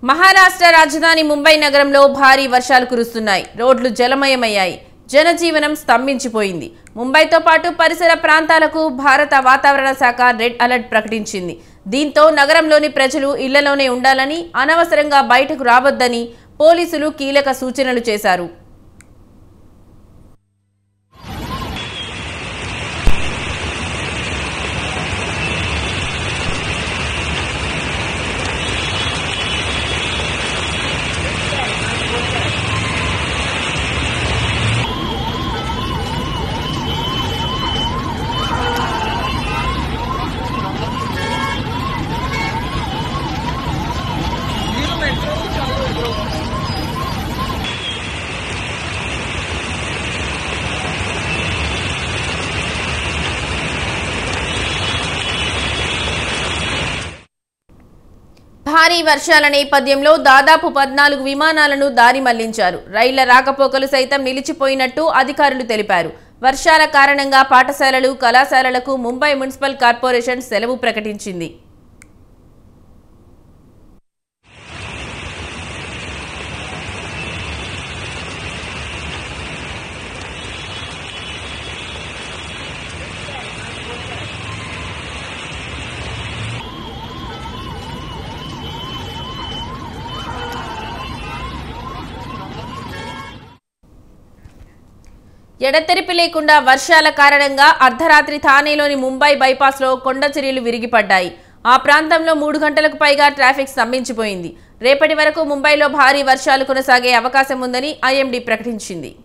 మహారాష్ట్ర రాజధాని ముంబై నగరంలో భారీ వర్షాలు కురుస్తున్నాయి రోడ్లు జలమయమయ్యాయి జనజీవనం స్తంభించిపోయింది ముంబైతో పాటు పరిసర ప్రాంతాలకు భారత వాతావరణ శాఖ రెడ్ అలర్ట్ ప్రకటించింది దీంతో నగరంలోని ప్రజలు ఇళ్లలోనే ఉండాలని అనవసరంగా బయటకు రావద్దని పోలీసులు కీలక సూచనలు చేశారు భారీ వర్షాల నేపథ్యంలో దాదాపు పద్నాలుగు విమానాలను దారి మళ్లించారు రైళ్ల రాకపోకలు సైతం నిలిచిపోయినట్టు అధికారులు తెలిపారు వర్షాల కారణంగా పాఠశాలలు కళాశాలలకు ముంబై మున్సిపల్ కార్పొరేషన్ సెలవు ప్రకటించింది ఎడతెరిపి లేకుండా వర్షాల కారణంగా అర్ధరాత్రి థానేలోని ముంబై బైపాస్లో కొండ చర్యలు విరిగిపడ్డాయి ఆ ప్రాంతంలో మూడు గంటలకు పైగా ట్రాఫిక్ స్తంభించిపోయింది రేపటి వరకు ముంబైలో భారీ వర్షాలు కొనసాగే అవకాశం ఉందని ఐఎండీ ప్రకటించింది